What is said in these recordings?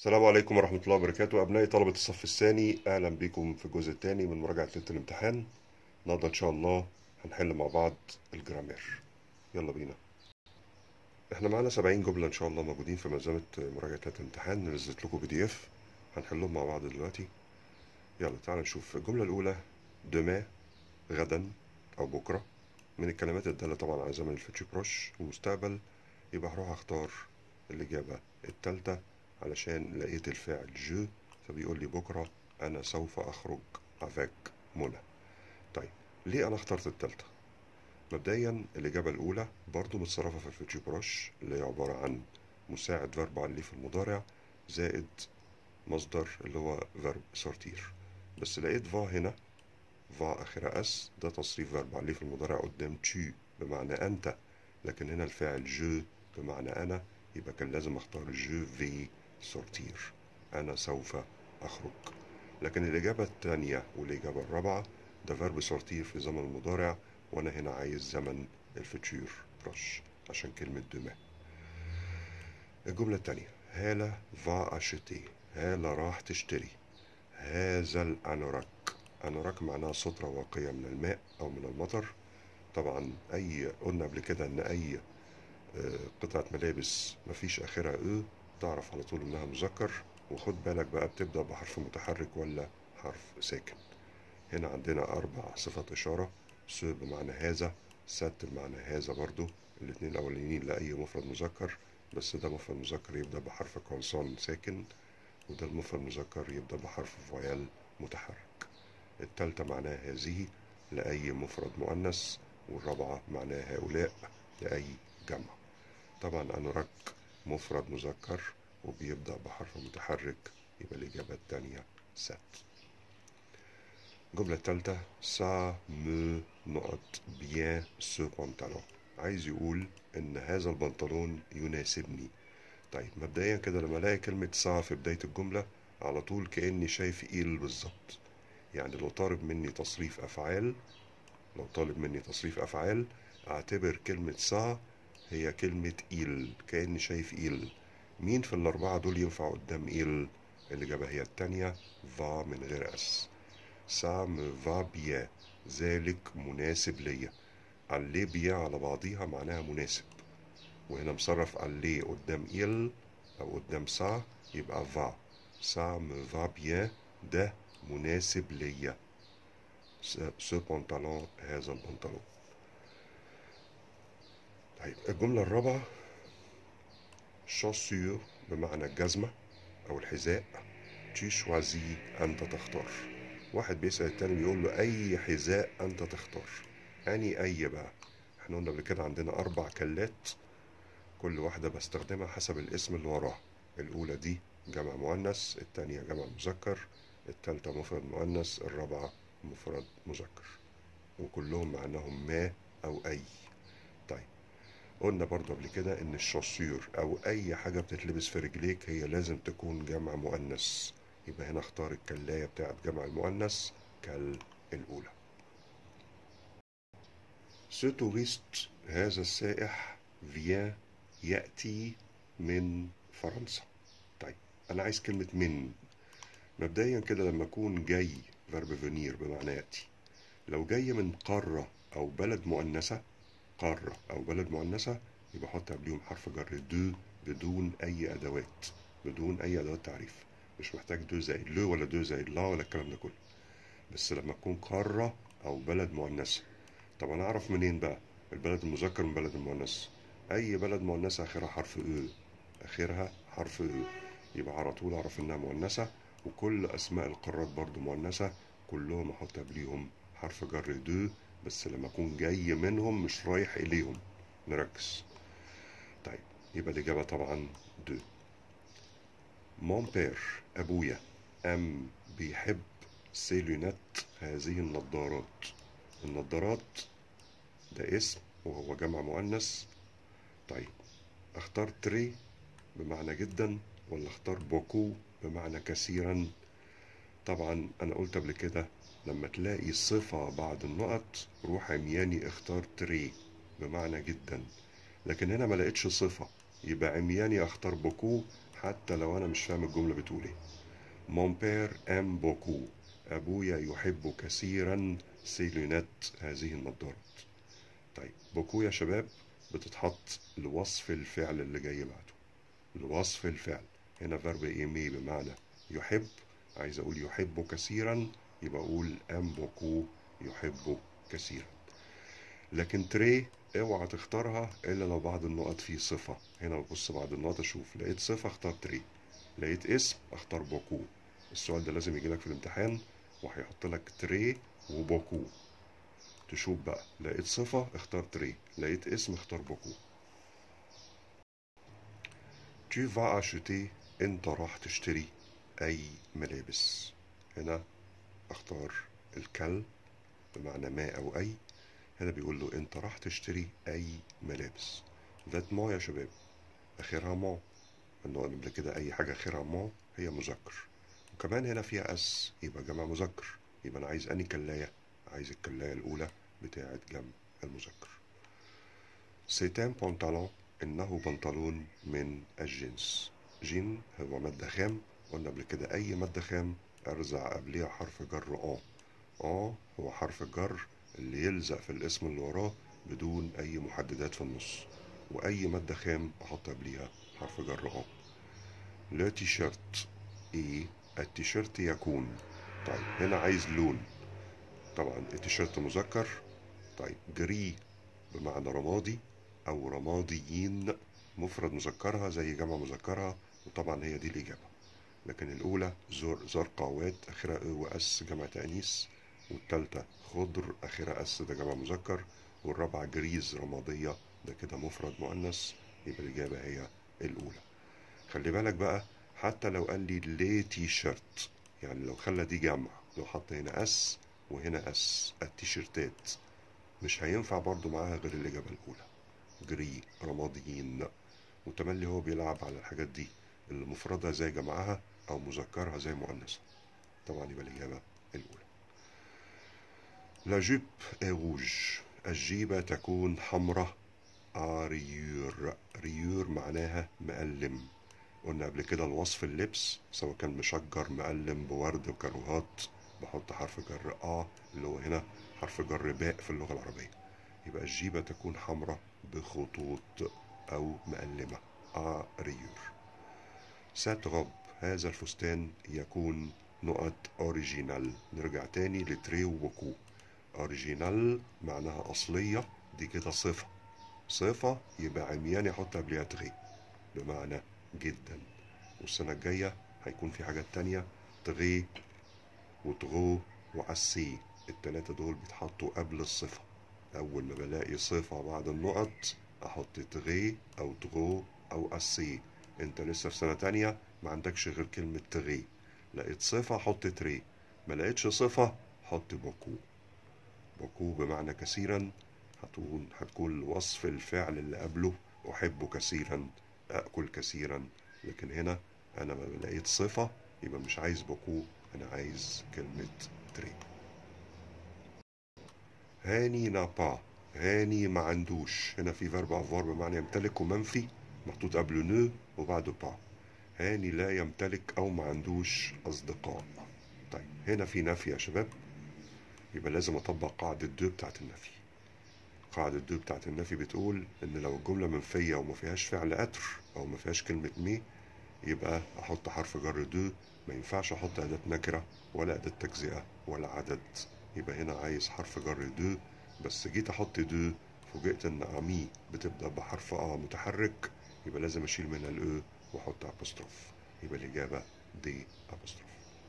السلام عليكم ورحمة الله وبركاته أبنائي طلبة الصف الثاني أهلا بكم في الجزء الثاني من مراجعة ليلة الامتحان النهاردة إن شاء الله هنحل مع بعض الجرامير يلا بينا احنا معانا 70 جملة إن شاء الله موجودين في ملزمة مراجعة ليلة الامتحان نزلت لكم بي دي اف هنحلهم مع بعض دلوقتي يلا تعالى نشوف الجملة الأولى دما غدا أو بكرة من الكلمات الدالة طبعا على زمن الفيتشر بروش ومستقبل يبقى هروح أختار الإجابة التالتة علشان لقيت الفعل جو فبيقول لي بكرة أنا سوف أخرج افيك منى طيب ليه أنا اخترت التالتة مبدئيا الإجابة الأولى برضو متصرفة في الفيتشر بروش اللي هي عبارة عن مساعد فيرب عليه في المضارع زائد مصدر اللي هو فيرب سورتير بس لقيت فا هنا فا آخرها أس ده تصريف فيرب عليه في المضارع قدام تشي بمعنى أنت لكن هنا الفاعل جو بمعنى أنا يبقى كان لازم أختار جو في سورتير أنا سوف أخرج لكن الإجابة الثانية والإجابة الرابعة ده فيرب سورتير في زمن المضارع وأنا هنا عايز زمن الفيتشور بروش عشان كلمة دوما الجملة الثانية هالة فا أشتي هالة راح تشتري هذا الأنوراك أنوراك معناها سترة واقية من الماء أو من المطر طبعا أي قلنا قبل كده إن أي قطعة ملابس مفيش آخرها أو تعرف على طول إنها مذكر وخد بالك بقى بتبدأ بحرف متحرك ولا حرف ساكن هنا عندنا أربع صفات إشارة سو بمعنى هذا ست بمعنى هذا برضو الاتنين الأولانيين لأي مفرد مذكر بس ده مفرد مذكر يبدأ بحرف كونسون ساكن وده المفرد مذكر يبدأ بحرف فويال متحرك التالتة معناها هذه لأي مفرد مؤنث والرابعة معناها هؤلاء لأي جمع طبعا أنوراك مفرد مذكر وبيبدأ بحرف متحرك يبقى الإجابة التانية ست الجملة التالتة سا مو نقط بيان سو بنطلون عايز يقول إن هذا البنطلون يناسبني طيب مبدئيا كده لما الاقي كلمة سا في بداية الجملة على طول كأني شايف إيل بالظبط يعني لو طالب مني تصريف أفعال لو طالب مني تصريف أفعال أعتبر كلمة سا هي كلمة إيل كأني شايف إيل مين في الأربعة دول ينفع قدام إيل الإجابة هي التانية فا من غير أس سا مو فا بيا ذلك مناسب ليا علي بيا على بعضيها معناها مناسب وهنا مصرف علي قدام إيل أو قدام سا يبقى فا سا مو فا بيان ده مناسب ليا سو بنطلون هذا البنطلون طيب الجملة الرابعة شاسيور بمعنى الجزمة أو الحذاء تي شوازي أنت تختار واحد بيسأل التاني بيقول له أي حذاء أنت تختار أني أي بقى احنا قلنا قبل كده عندنا أربع كلات كل واحدة بستخدمها حسب الاسم اللي وراها الأولى دي جمع مؤنث التانية جمع مذكر التالتة مفرد مؤنث الرابعة مفرد مذكر وكلهم معناهم ما أو أي طيب قلنا برضو قبل كده ان الشاسير او اي حاجة بتتلبس في رجليك هي لازم تكون جمع مؤنث يبقى هنا اختار الكلاية بتاعت جمع المؤنث كال الاولى سو توريست هذا السائح فيان يأتي من فرنسا طيب انا عايز كلمة من مبدئيا كده لما اكون جاي فيرب فينير بمعنى يأتي لو جاي من قارة او بلد مؤنثة قارة أو بلد مؤنثة يبقى أحط قبليهم حرف جر دو بدون أي أدوات بدون أي أدوات تعريف مش محتاج دو زائد لو ولا دو زائد لا ولا الكلام ده كله بس لما تكون قارة أو بلد مؤنثة طب أنا أعرف منين بقى البلد المذكر من بلد المؤنث أي بلد مؤنثة آخرها حرف أو آخرها حرف أو يبقى على طول أعرف إنها مؤنثة وكل أسماء القارات برضو مؤنثة كلهم أحط قبليهم حرف جر دو بس لما اكون جاي منهم مش رايح اليهم نركز طيب يبقى الاجابه طبعا دو مون بير ابويا ام بيحب سيلونات هذه النظارات النظارات ده اسم وهو جمع مؤنث طيب اختار تري بمعنى جدا ولا اختار بوكو بمعنى كثيرا طبعا انا قلت قبل كده لما تلاقي صفة بعد النقط روح عمياني اختار تري بمعنى جدا لكن هنا ما لقيتش صفة يبقى عمياني اختار بوكو حتى لو أنا مش فاهم الجملة بتقول إيه Mon père aime beaucoup أبويا يحب كثيرا سيلونات هذه النظارات طيب بوكو يا شباب بتتحط لوصف الفعل اللي جاي بعده لوصف الفعل هنا فيرب ايمي بمعنى يحب عايز اقول يحب كثيرا يبقى اقول ام بوكو يحب كثيرا لكن تري اوعى تختارها الا لو بعد النقط فيه صفة هنا ببص بعد النقط اشوف لقيت صفة اختار تري لقيت اسم اختار بوكو السؤال ده لازم يجيلك في الامتحان وهيحط لك تري وبوكو تشوف بقى لقيت صفة اختار تري لقيت اسم اختار بوكو tu vas acheter انت راح تشتري اي ملابس هنا اختار الكل بمعنى ما او اي هنا بيقول له انت راح تشتري اي ملابس فيتمون يا شباب اخرها مون انه قبل كده اي حاجة اخرها مون هي مذكر وكمان هنا فيها اس يبقى جمع مذكر يبقى انا عايز اني كلاية عايز الكلاية الاولى بتاعة جمع المذكر سيتان بنطلون انه بنطلون من الجنس جين هو مادة خام قلنا قبل كده اي مادة خام ارزع قبليها حرف جر اه اه هو حرف الجر اللي يلزق في الاسم اللي وراه بدون اي محددات في النص واي مادة خام احط قبليها حرف جر اه لا تيشيرت ايه التيشيرت يكون طيب هنا عايز لون طبعا التيشيرت مذكر طيب جري بمعنى رمادي او رماديين مفرد مذكرها زي جمع مذكرها وطبعا هي دي الاجابه لكن الاولى زر زرقاوات اخرها ا واس جمع تانيث والثالثه خضر اخرها اس ده جمع مذكر والرابعه جريز رماديه ده كده مفرد مؤنث يبقى الاجابه هي الاولى خلي بالك بقى حتى لو قال لي ليه تي شيرت يعني لو خلى دي جمع لو حط هنا اس وهنا اس التيشيرتات مش هينفع برضو معاها غير الإجابة الأولى جري رماديين وتملي هو بيلعب على الحاجات دي اللي مفردها زي جمعها أو مذكرها زي مؤنثها طبعا يبقى الإجابة الأولى لا جيب روج الجيبة تكون حمراء ريور ريور معناها مقلم قلنا قبل كده الوصف اللبس سواء كان مشجر مقلم بورد وكروهات بحط حرف جر اه اللي هو هنا حرف جر باء في اللغة العربية يبقى الجيبة تكون حمراء بخطوط أو مقلمة آ ريور سات غب هذا الفستان يكون نقط أوريجينال نرجع تاني لتري وبوكو أوريجينال معناها أصلية دي كده صفة صفة يبقى عميان يحط قبلها تغي بمعنى جدا والسنة الجاية هيكون في حاجات تانية تغي وتغو وعسي التلاتة دول بيتحطوا قبل الصفة أول ما بلاقي صفة بعد النقط أحط تغي أو تغو أو أسي أنت لسه في سنة تانية ما عندكش غير كلمة تغي لقيت صفة حط تري ما لقيتش صفة حط بوكو بوكو بمعنى كثيرا هتكون هتكون وصف الفعل اللي قبله أحب كثيرا أكل كثيرا لكن هنا أنا ما لقيت صفة يبقى مش عايز بوكو أنا عايز كلمة تري هاني نابا هاني ما عندوش هنا في فيرب افوار بمعنى يمتلك ومنفي محطوط قبله نو وبعده با هاني لا يمتلك او ما عندوش اصدقاء طيب هنا في نفي يا شباب يبقى لازم اطبق قاعدة دو بتاعت النفي قاعدة دو بتاعت النفي بتقول ان لو الجملة منفية وما فيهاش فعل اتر او ما فيهاش كلمة مي يبقى احط حرف جر دو ما ينفعش احط اداة نكرة ولا اداة تجزئة ولا عدد يبقى هنا عايز حرف جر دو بس جيت احط دو فوجئت ان امي بتبدا بحرف ا متحرك يبقى لازم اشيل منها الاو واحط ابوستروف يبقى الاجابه دي ابوستروف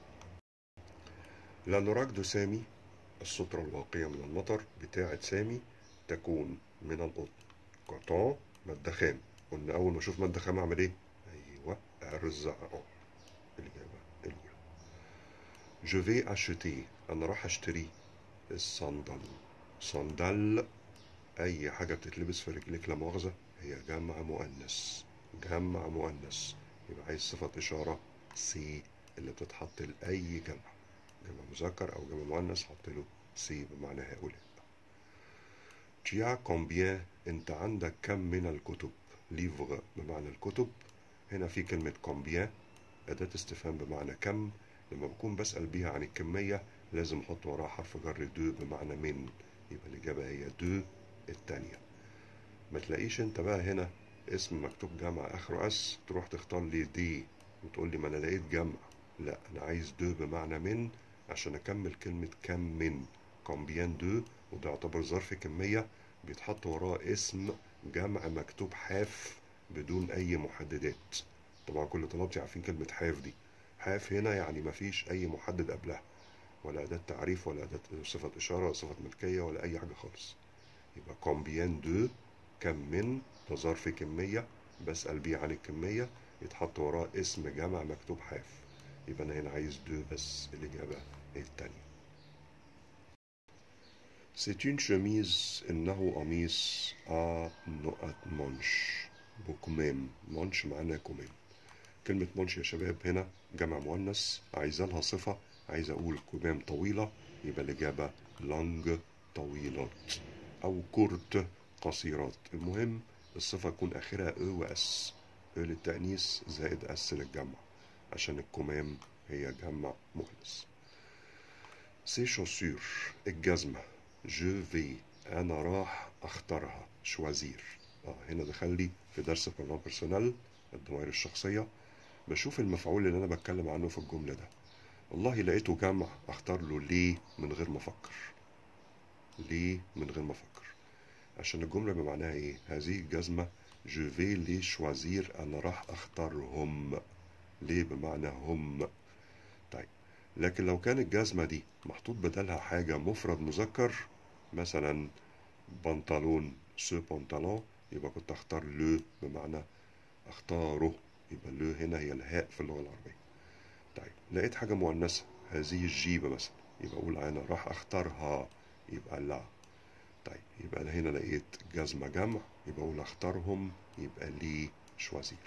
لا نراجد سامي السترة الواقية من المطر بتاعة سامي تكون من القطن قطان مادة خام قلنا أول ما أشوف مادة خام أعمل إيه؟ أيوه أرزع أه الإجابة الأولى جو في أشتي أنا راح أشتري الصندل صندل أي حاجة بتتلبس في رجليك لا مؤاخذة هي جمع مؤنث جمع مؤنث يبقى عايز صفة إشارة سي اللي بتتحط لأي جمع جمع مذكر أو جمع مؤنث حط له سي بمعنى هؤلاء تيا كومبيان أنت عندك كم من الكتب ليفغ بمعنى الكتب هنا في كلمة كومبيان أداة استفهام بمعنى كم لما بكون بسأل بيها عن الكمية لازم أحط وراها حرف جر دو بمعنى من يبقى الإجابة هي دو التانية ما تلاقيش أنت بقى هنا اسم مكتوب جمع آخره أس تروح تختار لي دي وتقول لي ما أنا لقيت جمع لا أنا عايز دو بمعنى من عشان أكمل كلمة كم من كومبيان دو وده يعتبر ظرف كمية بيتحط وراه اسم جمع مكتوب حاف بدون أي محددات طبعا كل طلابتي عارفين كلمة حاف دي حاف هنا يعني مفيش أي محدد قبلها ولا أداة تعريف ولا أداة صفة إشارة ولا صفة ملكية ولا أي حاجة خالص يبقى كومبيان دو كم من ده ظرف كمية بسأل بيه عن الكمية يتحط وراه اسم جمع مكتوب حاف يبقى أنا هنا عايز دو بس الإجابة هي التانية C'est une chemise إنه قميص à نقط منش بكمام منش معناه كمام كلمة منش يا شباب هنا جمع مؤنث عايزة لها صفة عايز أقول كمام طويلة يبقى الإجابة لانج طويلات أو كورت قصيرات المهم الصفة تكون آخرها أ وأس أ للتأنيث زائد أس للجمع عشان الكمام هي جمع مؤنث سي شوسور الجزمة جو في أنا راح أختارها شوازير آه هنا دخل لي في درس برنامج بيرسونال الضمائر الشخصية بشوف المفعول اللي أنا بتكلم عنه في الجملة ده والله لقيته جمع أختار له ليه من غير ما أفكر ليه من غير ما أفكر عشان الجملة بمعناها إيه هذه الجزمة جو في لي شوازير أنا راح أختارهم ليه بمعنى هم طيب لكن لو كانت الجزمة دي محطوط بدلها حاجة مفرد مذكر مثلا بنطلون سو بنطلون يبقى كنت اختار لو بمعنى اختاره يبقى لو هنا هي الهاء في اللغة العربية طيب لقيت حاجة مؤنثة هذه الجيبة مثلا يبقى اقول انا راح اختارها يبقى لا طيب يبقى انا هنا لقيت جزمة جمع يبقى اقول اختارهم يبقى لي شوازير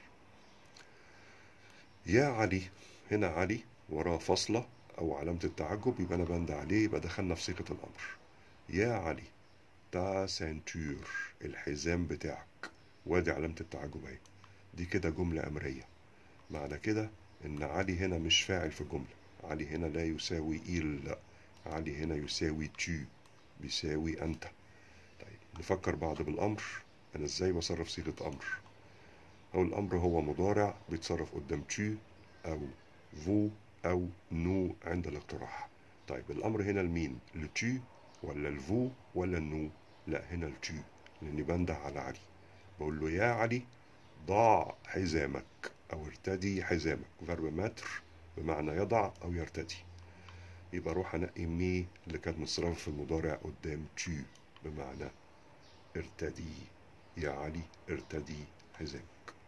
يا علي هنا علي وراه فاصلة أو علامة التعجب يبقى أنا بند عليه يبقى دخلنا في صيغة الأمر يا علي تا سنتور الحزام بتاعك وادي علامة التعجب اهي دي كده جملة أمرية معنى كده إن علي هنا مش فاعل في الجملة علي هنا لا يساوي إيل علي هنا يساوي تو بيساوي أنت طيب نفكر بعض بالأمر أنا إزاي بصرف صيغة أمر أو الأمر هو مضارع بيتصرف قدام تو أو فو أو نو عند الاقتراح طيب الأمر هنا لمين لتو ولا الفو ولا النو لا هنا التو لأني بنده على علي بقول له يا علي ضع حزامك أو ارتدي حزامك فيرب متر بمعنى يضع أو يرتدي يبقى أروح أنقي مي اللي كانت مصرفة في المضارع قدام تو بمعنى ارتدي يا علي ارتدي حزامك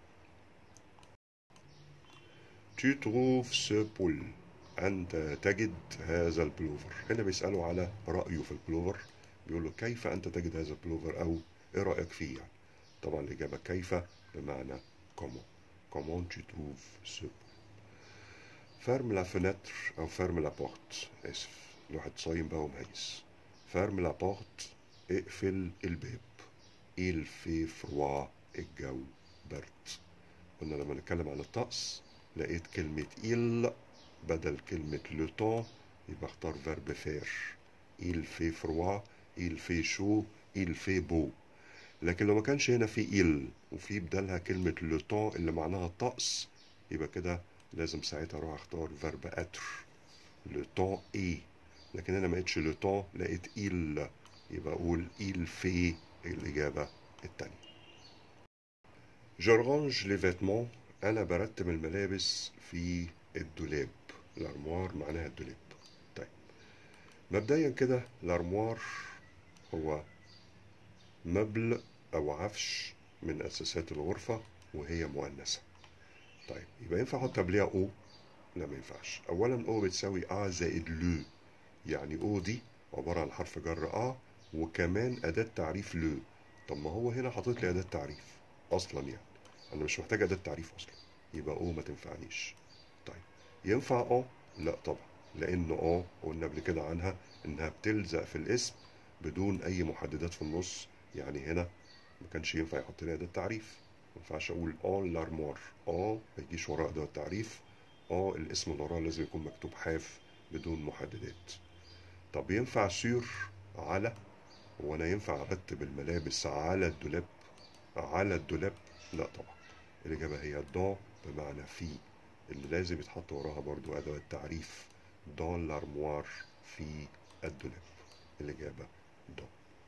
Tu trouves ce pull أنت تجد هذا البلوفر هنا بيسألوا على رأيه في البلوفر بيقول له كيف أنت تجد هذا البلوفر أو إيه رأيك فيه يعني طبعا الإجابة كيف بمعنى comment comment tu trouves ce pull ferme la fenêtre أو ferme la porte آسف الواحد صايم بقى ومهيس ferme la porte اقفل الباب il fait froid الجو برد قلنا لما نتكلم عن الطقس لقيت كلمة إل بدل كلمة لو طون يبقى اختار فيرب فير إل في فروا إل في شو إل في بو لكن لو ما كانش هنا في إل وفي بدلها كلمة لو طون اللي معناها الطقس يبقى كده لازم ساعتها اروح اختار فيرب اتر لو طون اي لكن انا ما لقيتش لو طون لقيت إل يبقى اقول إل في الإجابة التانية جرانج لي فيتمون أنا برتب الملابس في الدولاب الأرموار معناها الدولاب طيب مبدئيا كده الأرموار هو مبل أو عفش من أساسات الغرفة وهي مؤنثة طيب يبقى ينفع أحط قبلها أو لا ما ينفعش أولا أو بتساوي أ زائد لو يعني أو دي عبارة عن حرف جر أ وكمان أداة تعريف لو طب ما هو هنا حاطط لي أداة تعريف أصلا يعني انا مش محتاج اداه تعريف اصلا يبقى او ما تنفعنيش طيب ينفع اه لا طبعا لان اه قلنا قبل كده عنها انها بتلزق في الاسم بدون اي محددات في النص يعني هنا ما كانش ينفع يحط لي اداه تعريف ينفعش اقول اون لارموار اه ما يجيش وراه ادوات تعريف اه الاسم اللي وراه لازم يكون مكتوب حاف بدون محددات طب ينفع سور على هو انا ينفع ارتب الملابس على الدولاب على الدولاب لا طبعا الاجابه هي دون بمعنى في اللي لازم يتحط وراها برضو ادوات تعريف دون لارموار في الدولاب الاجابه دون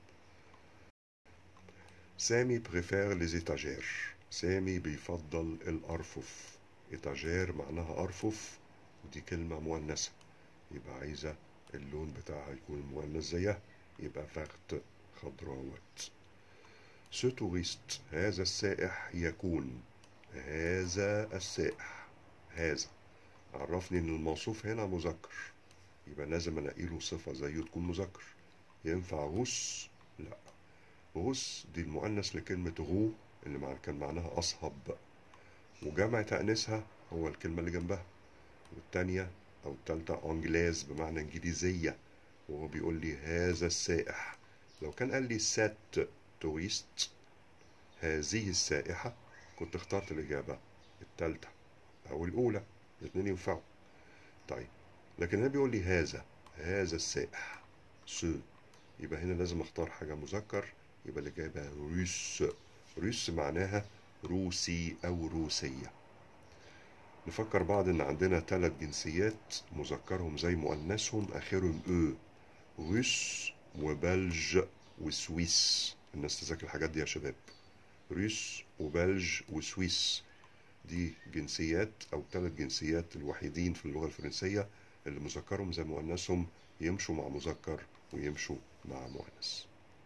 سامي بريفير لي زيتاجير سامي بيفضل الأرفف إتاجير معناها أرفف ودي كلمة مؤنثة يبقى عايزة اللون بتاعها يكون مؤنث زيها يبقى فغت خضراوات سو توريست هذا السائح يكون هذا السائح هذا عرفني ان الموصوف هنا مذكر يبقى لازم الاقي له صفه زيه تكون مذكر ينفع غص لا غص دي المؤنث لكلمه غو اللي مع كان معناها اصهب وجمع تأنيثها هو الكلمة اللي جنبها والتانية أو التالتة أنجلاز بمعنى إنجليزية وهو بيقول لي هذا السائح لو كان قال لي سات توريست هذه السائحة كنت اخترت الإجابة التالتة أو الأولى الاتنين ينفعوا طيب لكن هنا بيقول لي هذا هذا السائح سو يبقى هنا لازم اختار حاجة مذكر يبقى الإجابة روس روس معناها روسي أو روسية نفكر بعض إن عندنا ثلاث جنسيات مذكرهم زي مؤنثهم آخرهم أو روس وبلج وسويس الناس تذاكر الحاجات دي يا شباب روس وبلج وسويس دي جنسيات أو ثلاث جنسيات الوحيدين في اللغة الفرنسية اللي مذكرهم زي مؤنثهم يمشوا مع مذكر ويمشوا مع مؤنث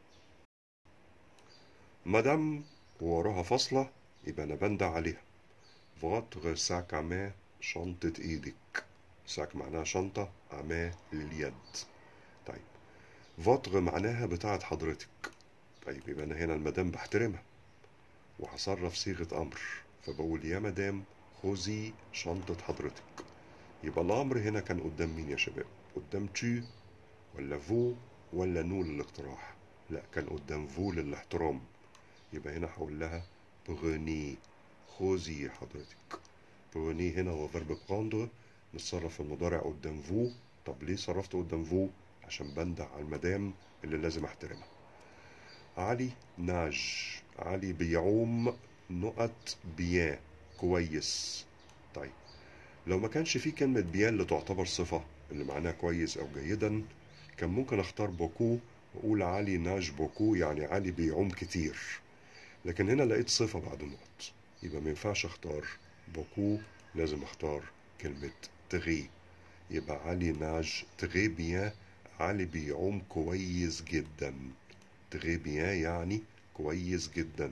مدام ووراها فاصلة يبقى أنا بندع عليها فوتر ساك عماه شنطة إيدك ساك معناها شنطة عماه لليد طيب فوتر معناها بتاعت حضرتك طيب يبقى أنا هنا المدام بحترمها وهصرف صيغة أمر فبقول يا مدام خذي شنطة حضرتك يبقى الأمر هنا كان قدام مين يا شباب قدام تو ولا فو ولا نو للاقتراح لا كان قدام فو للاحترام يبقى هنا هقول لها بغني خذي حضرتك بغني هنا هو فيرب بروندر نتصرف في المضارع قدام فو طب ليه صرفته قدام فو عشان بندع على المدام اللي لازم احترمها علي ناج علي بيعوم نقط بيان كويس طيب لو ما كانش في كلمة بيان اللي تعتبر صفة اللي معناها كويس أو جيدا كان ممكن أختار بوكو وأقول علي ناج بوكو يعني علي بيعوم كتير لكن هنا لقيت صفة بعد النقط يبقى ما ينفعش اختار بوكو لازم اختار كلمة تغي يبقى علي ناج تغي بيان علي بيعوم كويس جدا تغي بيان يعني كويس جدا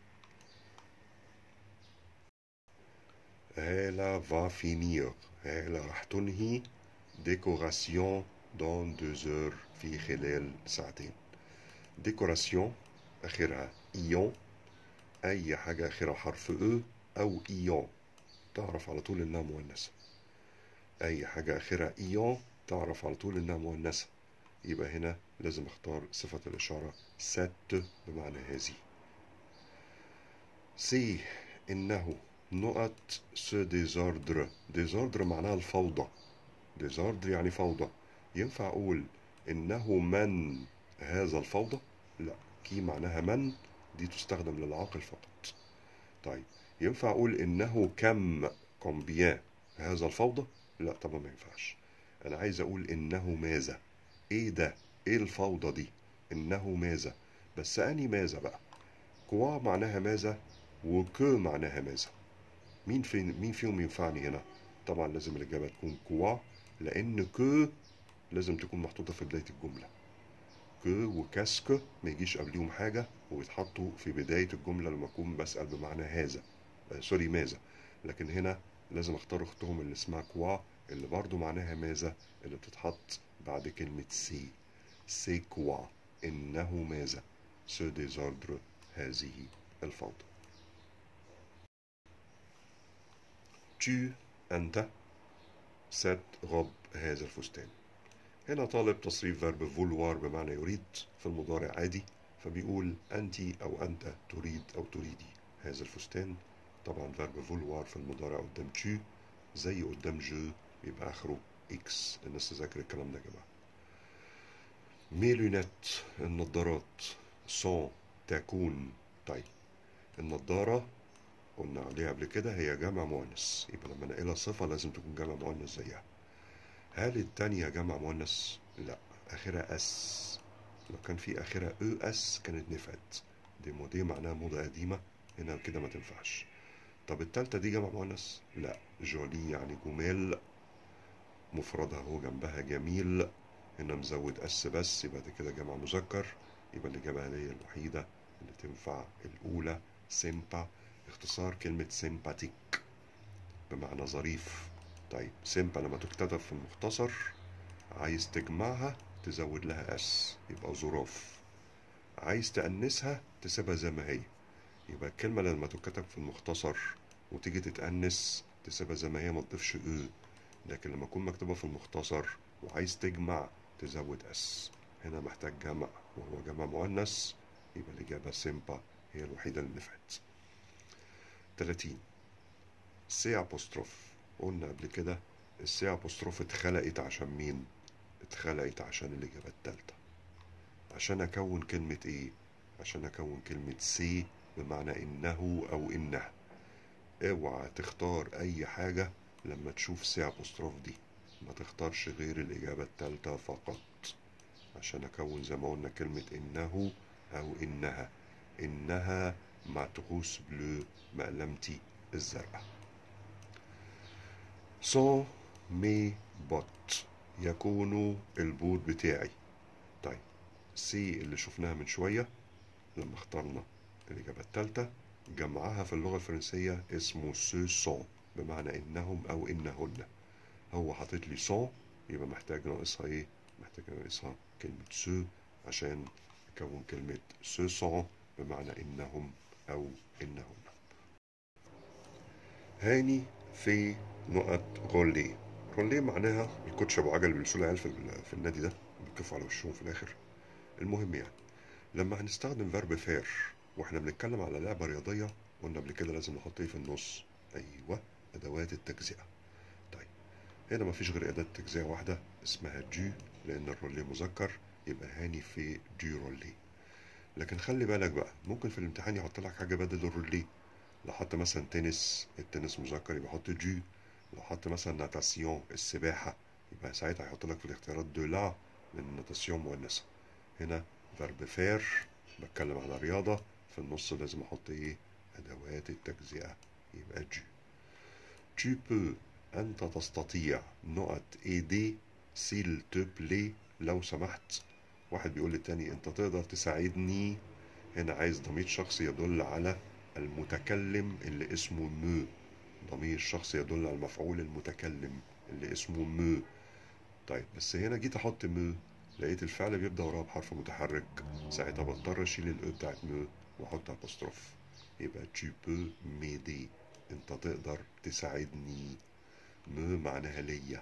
هالة va finir هالة راح تنهي ديكوراسيون دون دوز heures في خلال ساعتين ديكوراسيون آخرها إيون أي حاجة آخرها حرف أو أو إيون تعرف على طول إنها مؤنثة أي حاجة آخرها إيون تعرف على طول إنها مؤنثة يبقى هنا لازم اختار صفة الإشارة ست بمعنى هذه سي إنه نقط سو ديزوردر ديزوردر معناها الفوضى ديزوردر يعني فوضى ينفع أقول إنه من هذا الفوضى لا كي معناها من دي تستخدم للعاقل فقط طيب ينفع أقول إنه كم كومبيان هذا الفوضى لا طبعا ما ينفعش أنا عايز أقول إنه ماذا إيه ده إيه الفوضى دي إنه ماذا بس أني ماذا بقى كوا معناها ماذا وكو معناها ماذا مين فين مين فيهم ينفعني هنا طبعا لازم الإجابة تكون كوا لأن كو لازم تكون محطوطة في بداية الجملة كو وكاسكو ما يجيش قبليهم حاجة ويتحطوا في بداية الجملة لما أكون بسأل بمعنى هذا آه سوري ماذا لكن هنا لازم اختار اختهم اللي اسمها كوا اللي برضو معناها ماذا اللي بتتحط بعد كلمة سي سي كوا إنه ماذا سو ديزوردر هذه الفوضى tu أنت سات غب هذا الفستان هنا طالب تصريف فيرب فولوار بمعنى يريد في المضارع عادي فبيقول أنت أو أنت تريد أو تريدي هذا الفستان طبعا فيرب فولوار في المضارع قدام tu زي قدام جو يبقى اخره اكس الناس تذاكر الكلام ده يا جماعه مي لونات النضارات سون تكون طيب النضاره قلنا عليها قبل كده هي جمع مؤنث يبقى لما نقلها صفه لازم تكون جمع مؤنث زيها هل التانية جمع مؤنث لا اخرها اس لو كان في اخرها او اس كانت نفعت دي مودي معناها موضه قديمه هنا كده ما تنفعش طب التالتة دي جمع مؤنث لا جولي يعني جمال مفردها هو جنبها جميل هنا مزود اس بس يبقى ده كده جمع مذكر يبقى الإجابة هي الوحيدة اللي تنفع الأولى سيمبا اختصار كلمة سيمباتيك بمعنى ظريف طيب سيمبا لما تكتب في المختصر عايز تجمعها تزود لها اس يبقى ظراف عايز تأنسها تسيبها زي ما هي يبقى الكلمة لما تتكتب في المختصر وتيجي تتأنس تسيبها زي ما هي ما تضيفش او لكن لما تكون مكتوبة في المختصر وعايز تجمع تزود اس هنا محتاج جمع وهو جمع مؤنث يبقى الإجابة سيمبا هي الوحيدة اللي نفعت 30 سي أبوستروف قلنا قبل كده السي أبوستروف اتخلقت عشان مين؟ اتخلقت عشان الإجابة التالتة عشان أكون كلمة إيه؟ عشان أكون كلمة سي بمعنى إنه أو إنها اوعى تختار أي حاجة لما تشوف سي أبوستروف دي ما تختارش غير الإجابة التالتة فقط عشان أكون زي ما قلنا كلمة إنه أو إنها إنها معتروس بلو مقلمتي الزرقاء سون مي بوت يكون البوت بتاعي طيب سي اللي شفناها من شوية لما اخترنا الإجابة التالتة جمعها في اللغة الفرنسية اسمه سو سون بمعنى إنهم أو إنهن هو حاطط لي سون يبقى محتاج ناقصها إيه؟ محتاج ناقصها كلمة سو عشان أكون كلمة سو سون بمعنى إنهم أو إنهن هاني في نقط غولي غولي معناها الكوتش أبو عجل بيلبسوا العيال في, في النادي ده بيكفوا على وشهم في الآخر المهم يعني لما هنستخدم فيرب فير واحنا بنتكلم على لعبة رياضية قلنا قبل كده لازم نحط ايه في النص ايوه ادوات التجزئة طيب هنا مفيش غير اداة تجزئة واحدة اسمها دو لان الرولي مذكر يبقى هاني في دو رولي لكن خلي بالك بقى ممكن في الامتحان يحط لك حاجة بدل الرولي لو حط مثلا تنس التنس مذكر يبقى حط دو لو حط مثلا ناتاسيون السباحة يبقى ساعتها هيحط لك في الاختيارات دو لا لان الناتاسيون مؤنثة هنا فيرب فير بتكلم على رياضة في النص لازم احط ايه ادوات التجزئة يبقى جو tu peux انت تستطيع نقط ايدي سيل te plaît لو سمحت واحد بيقول للتاني انت تقدر تساعدني هنا عايز ضمير شخص يدل على المتكلم اللي اسمه مو ضمير شخص يدل على المفعول المتكلم اللي اسمه مو طيب بس هنا جيت احط مو لقيت الفعل بيبدأ وراه بحرف متحرك ساعتها بضطر اشيل الاو بتاعت مو واحط ابوستروف يبقى tu peux m'aider انت تقدر تساعدني مو معناها ليا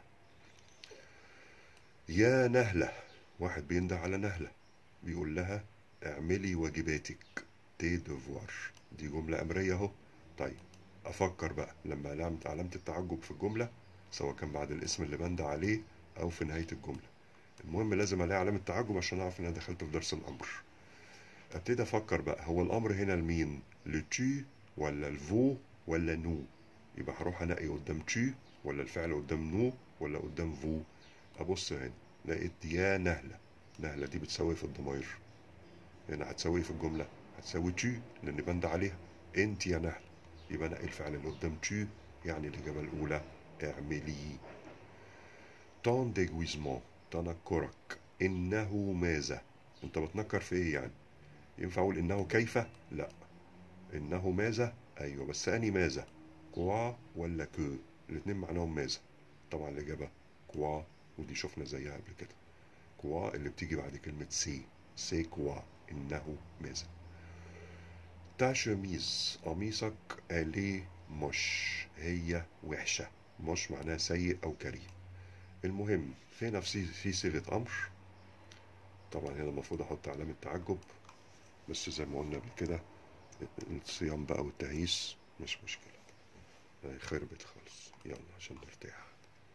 يا نهلة واحد بينده على نهلة بيقول لها اعملي واجباتك تي دوفوار دي جملة أمرية أهو طيب أفكر بقى لما علامة علامة التعجب في الجملة سواء كان بعد الاسم اللي بند عليه أو في نهاية الجملة المهم لازم ألاقي علامة تعجب عشان أعرف إن أنا دخلت في درس الأمر ابتدي افكر بقى هو الامر هنا لمين لتو ولا الفو ولا نو يبقى هروح انقي قدام تو ولا الفعل قدام نو ولا قدام فو ابص هنا لقيت يا نهله نهله دي بتساوي في الضمير هنا هتساوي في الجمله هتساوي تو لان بند عليها انت يا نهله يبقى انقي الفعل اللي قدام تو يعني الاجابه الاولى اعملي طون ديجويزمون تنكرك انه ماذا انت بتنكر في ايه يعني ينفع اقول انه كيف لا انه ماذا ايوه بس اني ماذا كوا ولا كو الاتنين معناهم ماذا طبعا الاجابه كوا ودي شفنا زيها قبل كده كوا اللي بتيجي بعد كلمه سي سي كوا انه ماذا تا شميز قميصك الي مش هي وحشه مش معناها سيء او كريه المهم في نفسي في صيغه امر طبعا هنا المفروض احط علامه تعجب بس زي ما قلنا قبل كده الصيام بقى والتهيس مش مشكلة هي خربت خالص يلا عشان نرتاح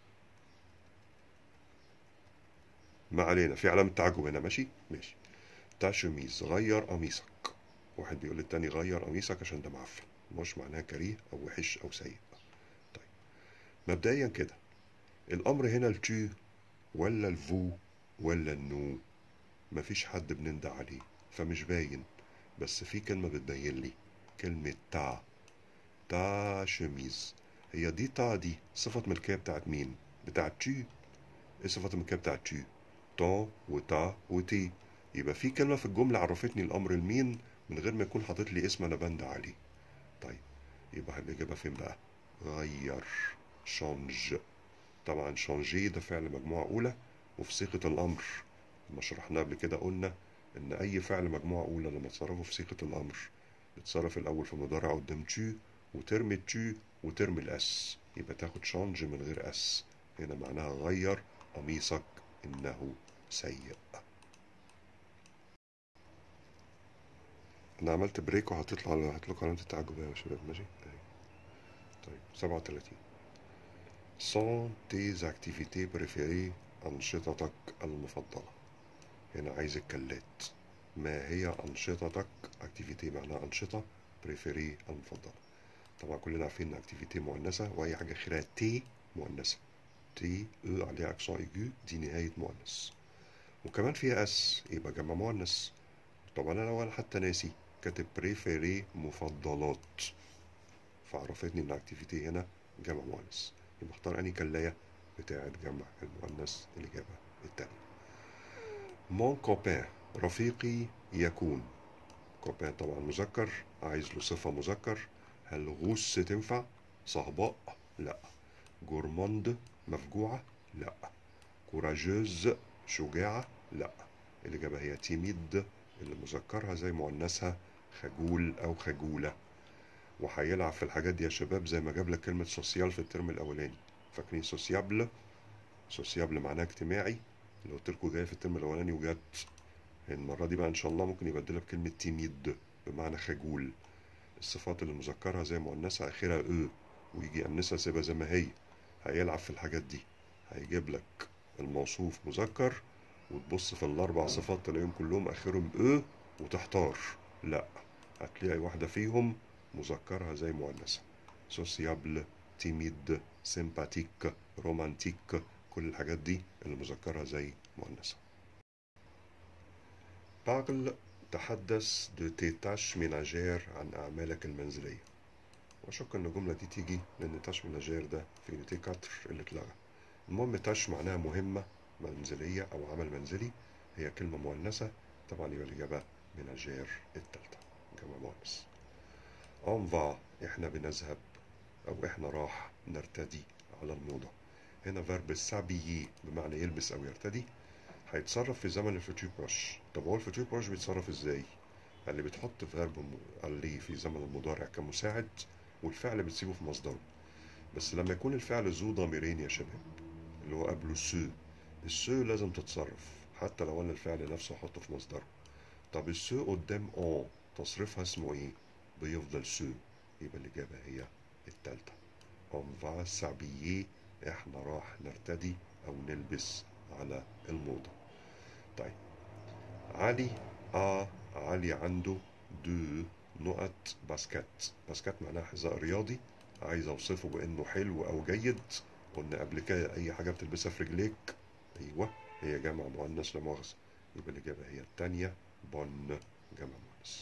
ما علينا في علامة تعجب هنا ماشي ماشي تا شميز غير قميصك واحد بيقول للتاني غير قميصك عشان ده معفن مش معناها كريه او وحش او سيء طيب مبدئيا كده الامر هنا التو ولا الفو ولا النو مفيش حد بنندى عليه فمش باين بس في كلمة بتبين لي كلمة تا تا شميز هي دي تا دي صفة ملكية بتاعت مين؟ بتاعت تو ايه صفة الملكية بتاعت تو؟ تا وتا وتي يبقى في كلمة في الجملة عرفتني الأمر لمين من غير ما يكون حاطط لي اسم أنا بند عليه طيب يبقى الإجابة فين بقى؟ غير شانج طبعا شانجي ده فعل مجموعة أولى وفي صيغة الأمر لما شرحناه قبل كده قلنا إن أي فعل مجموعة أولى لما تصرفه في صيغة الأمر يتصرف الأول في مضارع قدام تو وترمي التو وترمي الأس يبقى تاخد شانج من غير أس هنا معناها غير قميصك إنه سيء أنا عملت بريك وهتطلع هتطلق علامة التعجب يا شباب ماشي أهي. طيب سبعة وتلاتين sont tes activités préférées أنشطتك المفضلة هنا عايز الكلات ما هي أنشطتك activité معناها أنشطة بريفيري المفضلة طبعا كلنا عارفين إن activité مؤنثة وأي حاجة آخرها تي مؤنثة تي او عليها أكسون ايجو دي نهاية مؤنث وكمان فيها اس يبقى جمع مؤنث طبعا أنا ولا حتى ناسي كاتب بريفيري مفضلات فعرفتني إن activité هنا جمع مؤنث يبقى اختار أنهي كلاية بتاعة جمع المؤنث الإجابة التانية مون كوبان رفيقي يكون كوبان طبعا مذكر عايز له صفة مذكر هل غوس تنفع صهباء لا جورموند مفجوعة لا كوراجوز شجاعة لا الإجابة هي تيميد اللي مذكرها زي مؤنثها خجول أو خجولة وهيلعب في الحاجات دي يا شباب زي ما جاب لك كلمة سوسيال في الترم الأولاني فاكرين سوسيابل سوسيابل معناها اجتماعي اللي قلت لكم جاي في الترم الأولاني وجت المرة دي بقى إن شاء الله ممكن يبدلها بكلمة تيميد بمعنى خجول الصفات اللي مذكرها زي مؤنثها آخرها أو ويجي أنثها سيبها زي ما هي هيلعب في الحاجات دي هيجيب لك الموصوف مذكر وتبص في الأربع صفات تلاقيهم كلهم آخرهم أو وتحتار لا هتلاقي واحدة فيهم مذكرها زي مؤنثة سوسيابل تيميد سيمباتيك رومانتيك كل الحاجات دي اللي مذكرها زي مؤنثة باغل تحدث دو تيتاش ميناجير عن أعمالك المنزلية وأشك إن الجملة دي تيجي لأن تاش ميناجير ده في يونيتي كاتر اللي اتلغى المهم تاش معناها مهمة منزلية أو عمل منزلي هي كلمة مؤنثة طبعا يبقى الإجابة ميناجير التالتة جمع مؤنث أون فا إحنا بنذهب أو إحنا راح نرتدي على الموضة هنا فيرب سابيي بمعنى يلبس أو يرتدي هيتصرف في زمن الفيتور بروش طب هو الفيتور بروش بيتصرف ازاي؟ اللي بتحط فيرب اللي في زمن المضارع كمساعد والفعل بتسيبه في مصدره بس لما يكون الفعل ذو ضميرين يا شباب اللي هو قبله سو السو لازم تتصرف حتى لو انا الفعل نفسه احطه في مصدره طب السو قدام اون تصريفها اسمه ايه؟ بيفضل سو يبقى الإجابة هي التالتة on va s'habiller احنا راح نرتدي أو نلبس على الموضة طيب علي آ علي عنده دو نقط باسكت باسكت معناها حذاء رياضي عايز اوصفه بانه حلو او جيد قلنا قبل كده اي حاجه بتلبسها في رجليك ايوه هي جمع مؤنث لا مؤاخذه يبقى الاجابه هي الثانيه بون جمع مؤنث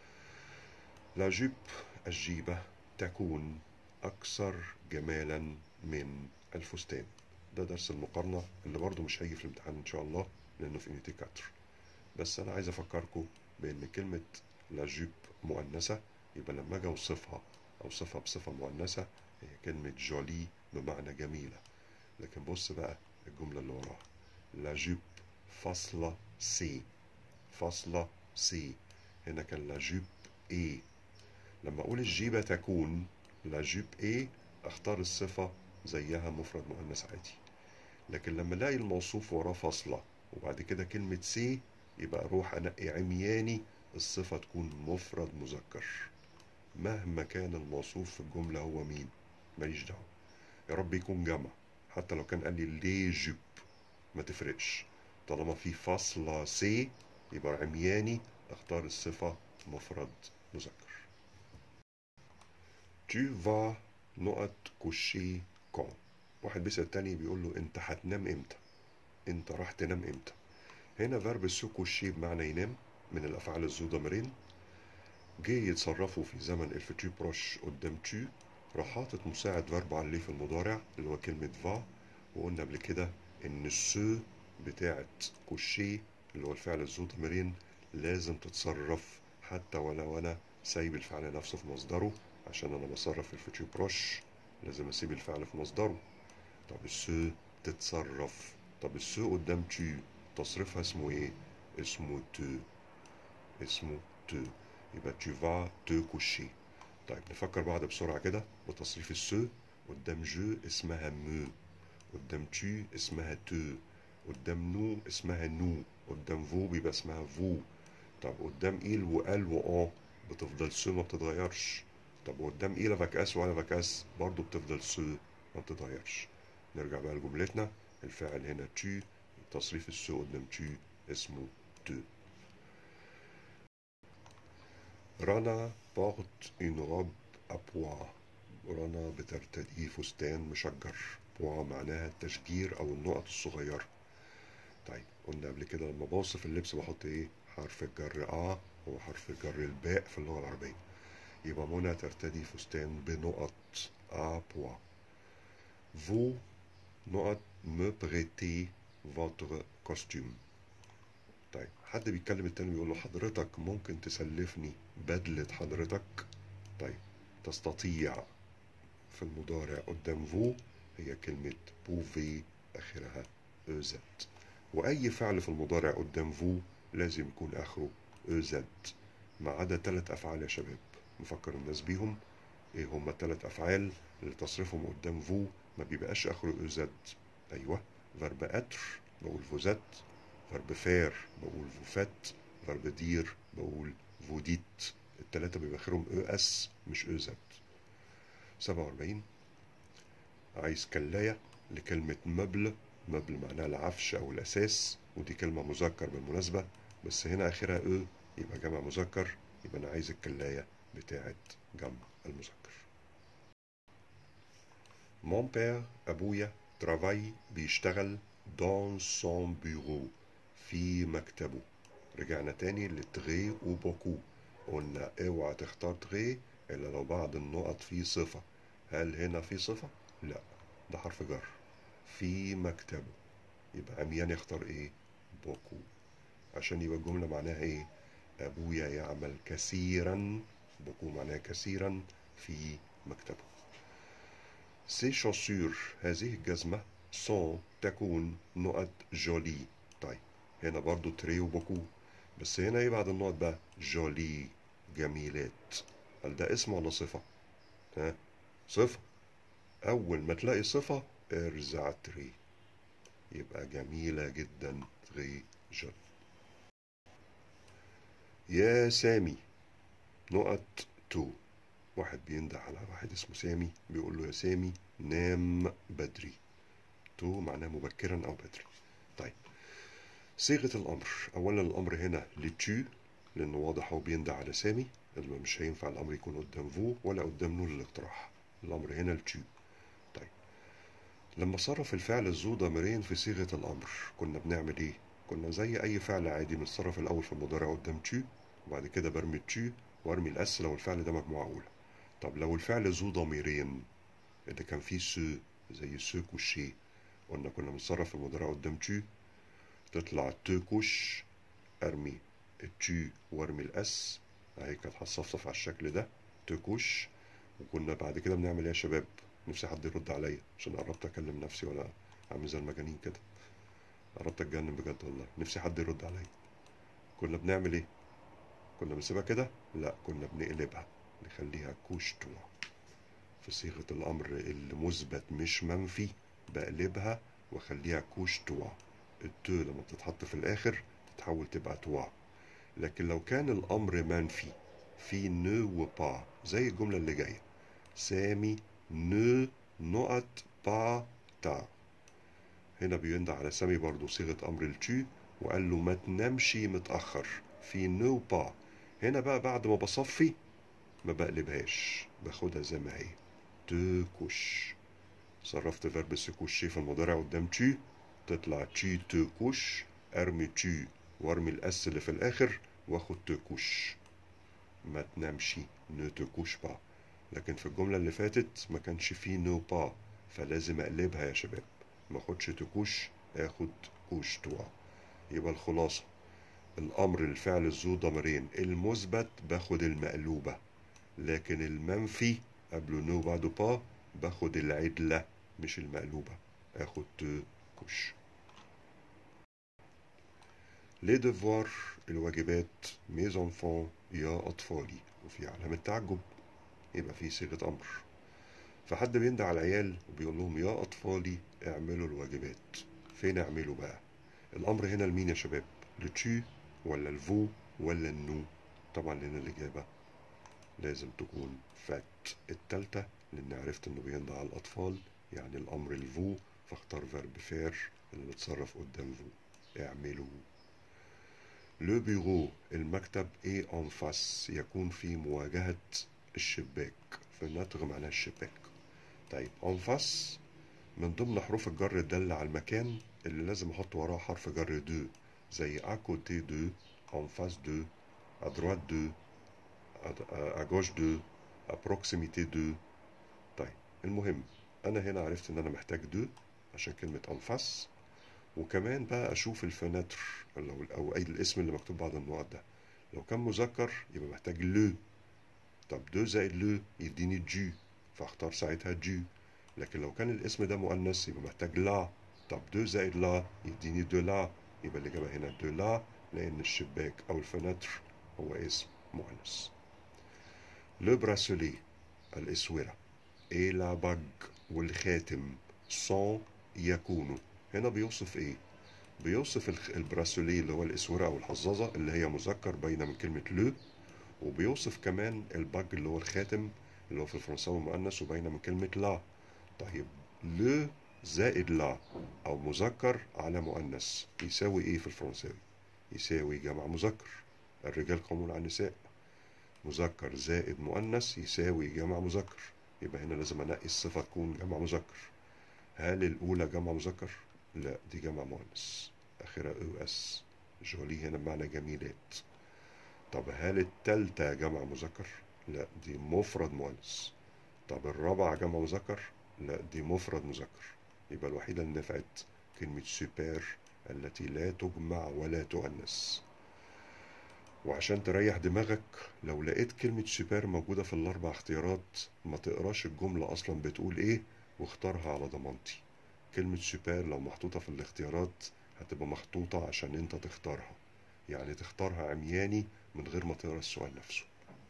لا جيب الجيبة تكون أكثر جمالا من الفستان ده درس المقارنة اللي برضو مش هيجي في الامتحان إن شاء الله لأنه في يونيتي كاتر بس أنا عايز أفكركم بأن كلمة لا جيب مؤنثة يبقى لما أجي أوصفها أوصفها بصفة مؤنثة هي كلمة جولي بمعنى جميلة لكن بص بقى الجملة اللي وراها لا جيب فاصلة سي فاصلة سي هنا كان لا جيب ايه لما اقول الجيبه تكون لا جيب ايه اختار الصفه زيها مفرد مؤنث عادي لكن لما الاقي الموصوف وراه فاصله وبعد كده كلمه سي يبقى اروح انقي عمياني الصفه تكون مفرد مذكر مهما كان الموصوف في الجملة هو مين ماليش دعوة يا رب يكون جمع حتى لو كان قال لي لي جوب ما تفرقش طالما في فاصلة سي يبقى عمياني اختار الصفة مفرد مذكر Tu vas نقط coucher quand واحد بيسأل التاني بيقول له انت هتنام امتى انت راح تنام امتى هنا فيرب سو كوشي بمعنى ينام من الافعال الذو ضميرين جه يتصرفوا في زمن الفتو بروش قدام تو راح حاطط مساعد فيرب عليه في المضارع اللي هو كلمة فا وقلنا قبل كده ان السو بتاعت كوشي اللي هو الفعل الذو ضميرين لازم تتصرف حتى ولو انا سايب الفعل نفسه في مصدره عشان انا بصرف في الفتو بروش لازم اسيب الفعل في مصدره طب السو تتصرف طب السو قدام تو تصريفها اسمه ايه اسمه تو اسمه تو يبقى tu vas te coucher طيب نفكر بعض بسرعة كده بتصريف السو قدام جو اسمها مو قدام تو اسمها تو قدام نو اسمها نو قدام فو بيبقى اسمها فو طب قدام إيل وقال وآن بتفضل سو ما بتتغيرش طب قدام إيل فاكاس وأنا فاكاس برضو بتفضل سو ما بتتغيرش نرجع بقى لجملتنا الفاعل هنا تو تصريف السو قدام تو اسمه تو رنا porte une robe à pois رنا بترتدي فستان مشجر بوا معناها التشجير او النقط الصغيرة طيب قلنا قبل كده لما بوصف اللبس بحط ايه حرف الجر اه هو حرف الجر الباء في اللغة العربية يبقى منى ترتدي فستان بنقط à pois vous نقط me prêtez votre costume طيب حد بيتكلم التاني بيقول له حضرتك ممكن تسلفني بدلة حضرتك طيب تستطيع في المضارع قدام فو هي كلمة بوفي آخرها أوزد وأي فعل في المضارع قدام فو لازم يكون آخره أوزد ما عدا تلات أفعال يا شباب نفكر الناس بيهم إيه هما التلات أفعال اللي تصرفهم قدام فو ما بيبقاش آخره أوزد أيوه فيرب أتر بقول فوزت فيرب فير بقول فوفات فيرب دير بقول فوديت التلاتة بيبقى آخرهم او اس مش او زد سبعة وأربعين عايز كلاية لكلمة مبل مبل معناها العفش أو الأساس ودي كلمة مذكر بالمناسبة بس هنا آخرها او يبقى جمع مذكر يبقى أنا عايز الكلاية بتاعت جمع المذكر Mon père أبويا travaille بيشتغل dans son bureau في مكتبه رجعنا تاني لتغي وبوكو قلنا اوعى تختار تغي الا لو بعد النقط فيه صفة هل هنا في صفة؟ لا ده حرف جر في مكتبه يبقى عميان يختار ايه؟ بوكو عشان يبقى الجملة معناها ايه؟ ابويا يعمل كثيرا بوكو معناها كثيرا في مكتبه سي شوسور هذه الجزمة سون تكون نقط جولي طيب هنا برضو تري وبوكو بس هنا ايه بعد النقط بقى جولي جميلات هل ده اسم ولا صفة ها صفة أول ما تلاقي صفة ارزع تري يبقى جميلة جدا تري جول يا سامي نقط تو واحد بينده على واحد اسمه سامي بيقول له يا سامي نام بدري تو معناه مبكرا أو بدري طيب صيغة الأمر أولا الأمر هنا لتو لأنه واضح هو بيندى على سامي اللي مش هينفع الأمر يكون قدام فو ولا قدام نون الاقتراح الأمر هنا لتو طيب لما صرف الفعل الذو ضميرين في صيغة الأمر كنا بنعمل إيه؟ كنا زي أي فعل عادي بنتصرف الأول في المضارع قدام تو وبعد كده برمي تو وارمي الأس لو الفعل ده مجموعة أولى طب لو الفعل ذو ضميرين اللي كان فيه سو زي سو كوشي قلنا كنا بنتصرف في المضارع قدام تو تطلع تو كوش ارمي التو وارمي الاس اهي كانت هتصفصف على الشكل ده تو كوش وكنا بعد كده بنعمل ايه يا شباب نفسي حد يرد عليا عشان قربت اكلم نفسي ولا عامل زي المجانين كده قربت اتجنن بجد والله نفسي حد يرد عليا كنا بنعمل ايه كنا بنسيبها كده لا كنا بنقلبها نخليها كوش تو في صيغة الأمر اللي مثبت مش منفي بقلبها واخليها كوش توا التو لما بتتحط في الآخر تتحول تبقى توا لكن لو كان الأمر منفي في نو با زي الجملة اللي جاية سامي نو نقط با تا هنا بيندى على سامي برضو صيغة أمر التو وقال له ما تنامش متأخر في نو با هنا بقى بعد ما بصفي ما بقلبهاش باخدها زي ما هي تكوش صرفت فيرب سكوشي في المضارع قدام تو تطلع تي تكوش ارمي تي وارمي الاس اللي في الاخر واخد تكوش ما تنامش نو تكوش با لكن في الجملة اللي فاتت ما كانش فيه نو با فلازم اقلبها يا شباب ما اخدش تكوش اخد كوش توا يبقى الخلاصة الامر الفعل ذو ضميرين المثبت باخد المقلوبة لكن المنفي قبله نو بعده با باخد العدلة مش المقلوبة اخد تكوش لي ديفوار الواجبات ميز انفون يا اطفالي وفي علامة تعجب يبقى في صيغة امر فحد بيندى على العيال وبيقول لهم يا اطفالي اعملوا الواجبات فين اعملوا بقى الامر هنا لمين يا شباب لتشي ولا الفو ولا النو طبعا لنا الاجابة لازم تكون فات التالتة لان عرفت انه بيندى على الاطفال يعني الامر الفو فاختار فيرب فير اللي بتصرف قدام فو اعملوا لو بيرو المكتب اي ان فاس يكون في مواجهة الشباك فالناتغ معناها الشباك طيب ان فاس من ضمن حروف الجر الدالة على المكان اللي لازم احط وراه حرف جر دو زي à côté de en face de à droite de à, à gauche de à proximité de طيب المهم انا هنا عرفت ان انا محتاج دو عشان كلمة انفاس وكمان بقى اشوف الفناتر او او اي الاسم اللي مكتوب بعد النقط ده لو كان مذكر يبقى محتاج لو طب دو زائد لو يديني جي فاختار ساعتها جي لكن لو كان الاسم ده مؤنث يبقى محتاج لا طب دو زائد لا يديني دو لا يبقى الإجابة هنا دو لا لأن الشباك أو الفناتر هو اسم مؤنث لو براسولي الإسورة إيه لا باج والخاتم صون يكونوا هنا بيوصف إيه؟ بيوصف البراسولي اللي هو الإسورة أو الحظاظة اللي هي مذكر باينة من كلمة لو وبيوصف كمان الباج اللي هو الخاتم اللي هو في الفرنساوي مؤنث وباينة من كلمة لا طيب لو زائد لا أو مذكر على مؤنث يساوي إيه في الفرنساوي؟ يساوي جمع مذكر الرجال قوامون على النساء مذكر زائد مؤنث يساوي جمع مذكر يبقى هنا لازم أنقي الصفة تكون جمع مذكر هل الأولى جمع مذكر؟ لا دي جمع مؤنث آخرها أو أس جولي هنا بمعنى جميلات طب هل التالتة جمع مذكر؟ لا دي مفرد مؤنث طب الرابعة جمع مذكر؟ لا دي مفرد مذكر يبقى الوحيدة اللي نفعت كلمة سوبر التي لا تجمع ولا تؤنث وعشان تريح دماغك لو لقيت كلمة سوبر موجودة في الأربع اختيارات ما تقراش الجملة أصلا بتقول إيه واختارها على ضمانتي كلمة سوبر لو محطوطة في الاختيارات هتبقى محطوطة عشان انت تختارها يعني تختارها عمياني من غير ما تقرا السؤال نفسه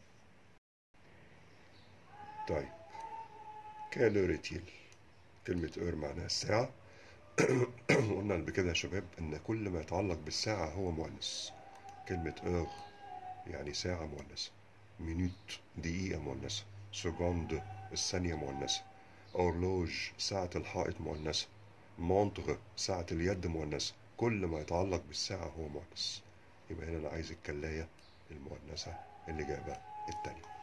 طيب كالوريتيل كلمة اور معناها الساعة قلنا قبل كده يا شباب ان كل ما يتعلق بالساعة هو مؤنث كلمة اور يعني ساعة مؤنثة مينوت دقيقة مؤنثة سكوند الثانية مؤنثة أورلوج ساعة الحائط مؤنثة مونتغ ساعة اليد مؤنثة كل ما يتعلق بالساعة هو مؤنث يبقى هنا أنا عايز الكلاية المؤنثة اللي جايبة التانية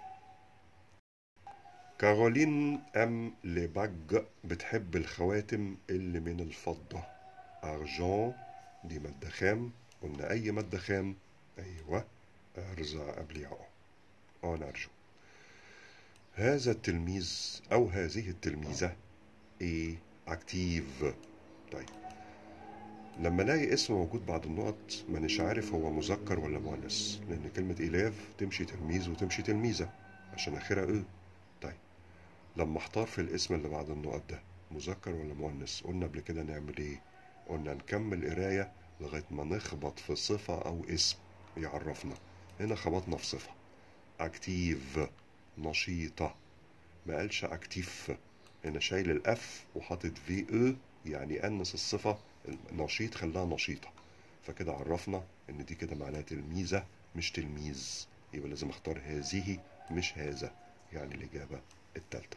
كارولين أم لباج بتحب الخواتم اللي من الفضة أرجون دي مادة خام قلنا أي مادة خام أيوة أرزع قبل يعقو أنا أرجو هذا التلميذ أو هذه التلميذة إيه أكتيف طيب لما الاقي اسم موجود بعد النقط مانيش عارف هو مذكر ولا مؤنث لان كلمة إلاف تمشي تلميذ وتمشي تلميذة عشان اخرها ايه طيب لما احتار في الاسم اللي بعد النقط ده مذكر ولا مؤنث قلنا قبل كده نعمل ايه قلنا نكمل قراية لغاية ما نخبط في صفة او اسم يعرفنا هنا خبطنا في صفة اكتيف نشيطة ما قالش اكتيف هنا شايل الاف وحاطط في او يعني انس الصفة نشيط خلاها نشيطة فكده عرفنا ان دي كده معناها تلميذة مش تلميذ يبقى لازم اختار هذه مش هذا يعني الإجابة التالتة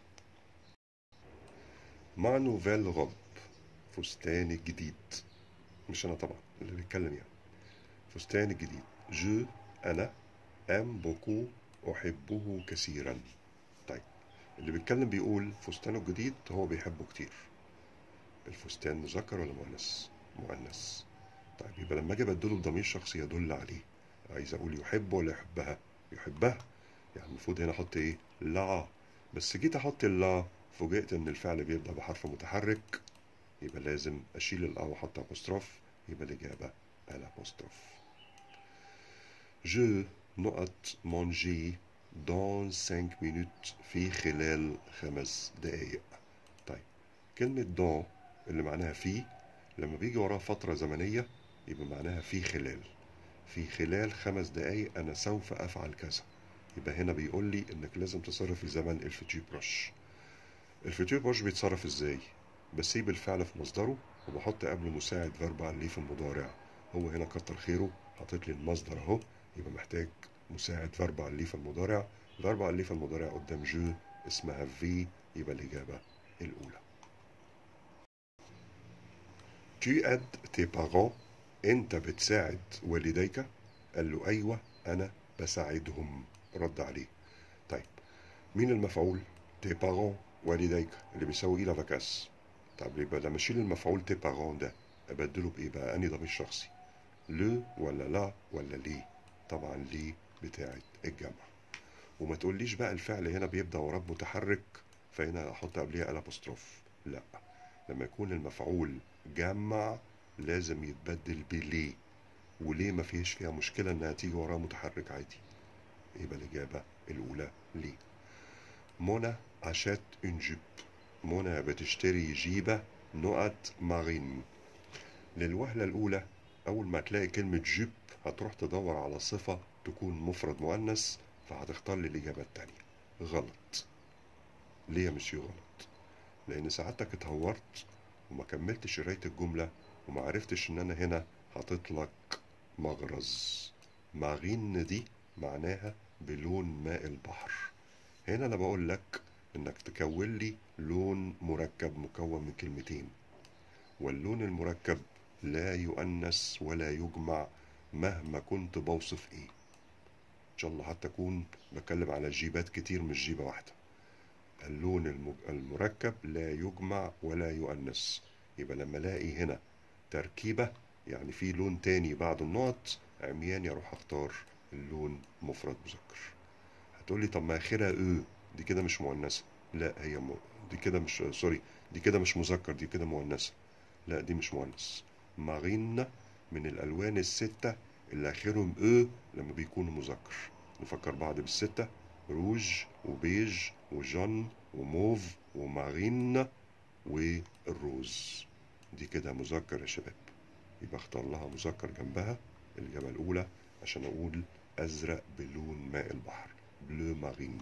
مع نوفيل غوب فستان الجديد مش أنا طبعا اللي بيتكلم يعني فستان الجديد جو أنا أم بوكو أحبه كثيرا طيب اللي بيتكلم بيقول فستانه الجديد هو بيحبه كتير الفستان مذكر ولا مؤنث مؤنث طيب يبقى لما اجي ابدله بضمير شخصي يدل عليه عايز اقول يحب ولا يحبها يحبها يعني المفروض هنا احط ايه لا بس جيت احط اللا فوجئت ان الفعل بيبدا بحرف متحرك يبقى لازم اشيل الا واحط ابوستروف يبقى الاجابه الابوستروف جو نقط مونجي دون 5 مينوت في خلال خمس دقايق طيب كلمة دون اللي معناها في لما بيجي وراها فترة زمنية يبقى معناها في خلال في خلال خمس دقايق أنا سوف أفعل كذا يبقى هنا بيقول لي إنك لازم تصرف في زمن الفيتير بروش الفيتير بروش بيتصرف إزاي؟ بسيب الفعل في مصدره وبحط قبله مساعد فيرب عليه في المضارع هو هنا كتر خيره حاطط لي المصدر أهو يبقى محتاج مساعد فيرب عليه في المضارع فيرب عليه في المضارع قدام جو اسمها في يبقى الإجابة الأولى Tu aides tes parents أنت بتساعد والديك قال له أيوة أنا بساعدهم رد عليه طيب مين المفعول تي بارون والديك اللي بيساوي إلى فاكاس طب يبقى لما أشيل المفعول تي بارون ده أبدله بإيه بقى أني ضمير شخصي لو ولا لا ولا ليه طبعا ليه بتاعت الجمع وما تقوليش بقى الفعل هنا بيبدأ وراه متحرك فهنا أحط قبليها الأبوستروف لا لما يكون المفعول جمع لازم يتبدل بليه وليه ما فيش فيها مشكلة انها تيجي وراه متحرك عادي يبقى الإجابة الأولى ليه منى عشت اون جيب منى بتشتري جيبة نقط مارين للوهلة الأولى أول ما تلاقي كلمة جيب هتروح تدور على صفة تكون مفرد مؤنث فهتختار لي الإجابة التانية غلط ليه يا مش غلط لأن ساعتك اتهورت وما كملتش قراية الجملة وما عرفتش إن أنا هنا حاطط لك مغرز مارين دي معناها بلون ماء البحر هنا أنا بقول لك إنك تكون لي لون مركب مكون من كلمتين واللون المركب لا يؤنث ولا يجمع مهما كنت بوصف ايه ان شاء الله حتى اكون بتكلم على جيبات كتير مش جيبه واحده اللون المج- المركب لا يجمع ولا يؤنث يبقى لما الاقي هنا تركيبه يعني في لون تاني بعد النقط عمياني اروح اختار اللون مفرد مذكر هتقولي طب ما اخرها او دي كده مش مؤنثه لا هي م... دي كده مش سوري دي كده مش مذكر دي كده مؤنثه لا دي مش مؤنث مارين من الالوان السته اللي اخرهم او لما بيكونوا مذكر نفكر بعض بالسته روج وبيج وجون وموف ومارين والروز دي كده مذكر يا شباب يبقى اختار لها مذكر جنبها الإجابة الأولى عشان أقول أزرق بلون ماء البحر بلو مارين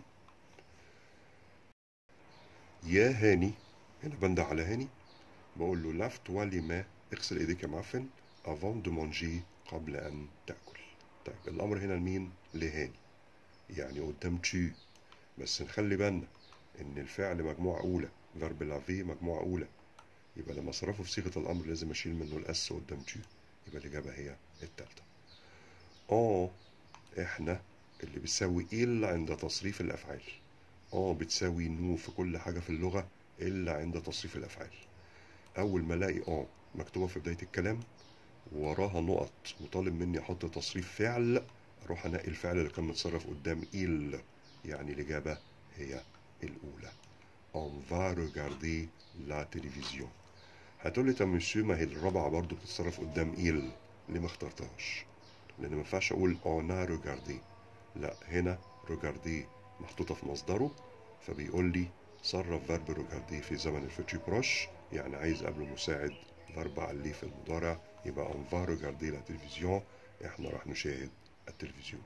يا هاني هنا بنده على هاني بقول له لاف توا لي ما اغسل ايديك يا معفن افون دو مونجي قبل ان تاكل طيب الامر هنا لمين لهاني يعني قدام تشي بس نخلي بالنا ان الفعل مجموعه اولى فيرب لافي مجموعه اولى يبقى لما صرفه في صيغه الامر لازم اشيل منه الاس قدام تشي يبقى الاجابه هي الثالثه اه احنا اللي بتساوي إل عند تصريف الافعال اه بتساوي نو في كل حاجه في اللغه الا عند تصريف الافعال اول ما الاقي اه مكتوبه في بدايه الكلام وراها نقط وطالب مني احط تصريف فعل اروح انقي الفعل اللي كان متصرف قدام إل يعني الاجابه هي الاولى on va regarder la télévision هتقول لي طب مسيو ما هي الرابعه برضو بتتصرف قدام إل ليه ما اخترتهاش لان ما ينفعش اقول on a regardé لا هنا regardé محطوطه في مصدره فبيقول لي صرف فيرب روجاردي في زمن الفيتشي بروش يعني عايز قبله مساعد فيرب عليه في المضارع يبقى اون فا روجاردي لا تلفزيون احنا راح نشاهد التلفزيون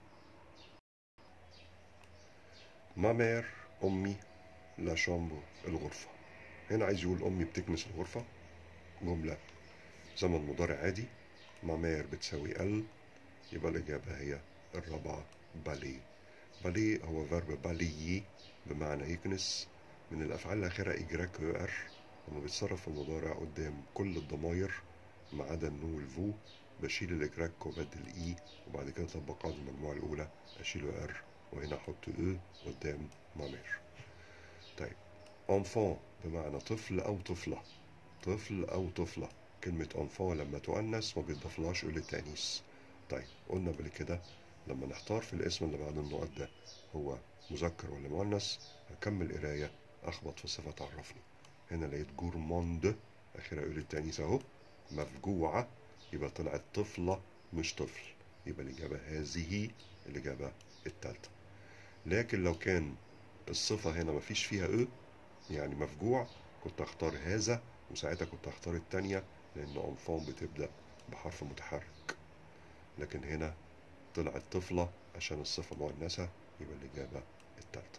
ما مير امي لا شامبر الغرفة هنا عايز يقول امي بتكنس الغرفة جملة زمن مضارع عادي ما مير بتساوي ال يبقى الإجابة هي الرابعة بالي بالي هو فيرب باليي بمعنى يكنس من الأفعال الأخيرة إجراك ار لما بيتصرف في المضارع قدام كل الضماير ما عدا النو والفو بشيل الإجراك وبدل إي وبعد كده أطبق قاعدة المجموعة الأولى أشيل ار وهنا أحط أو قدام مامير طيب enfant بمعنى طفل أو طفلة طفل أو طفلة كلمة enfant لما تؤنث ما بيضافلهاش أو للتأنيث طيب قلنا قبل كده لما نحتار في الاسم اللي بعد النقط ده هو مذكر ولا مؤنث هكمل قراية أخبط في صفة تعرفني هنا لقيت جورموند أخيرا يقول التأنيث أهو مفجوعة يبقى طلعت طفلة مش طفل يبقى الإجابة هذه الإجابة التالتة لكن لو كان الصفة هنا مفيش فيها أو يعني مفجوع كنت أختار هذا وساعتها كنت أختار التانية لأن أنفان بتبدأ بحرف متحرك لكن هنا طلعت طفلة عشان الصفة مؤنثة يبقى الإجابة التالتة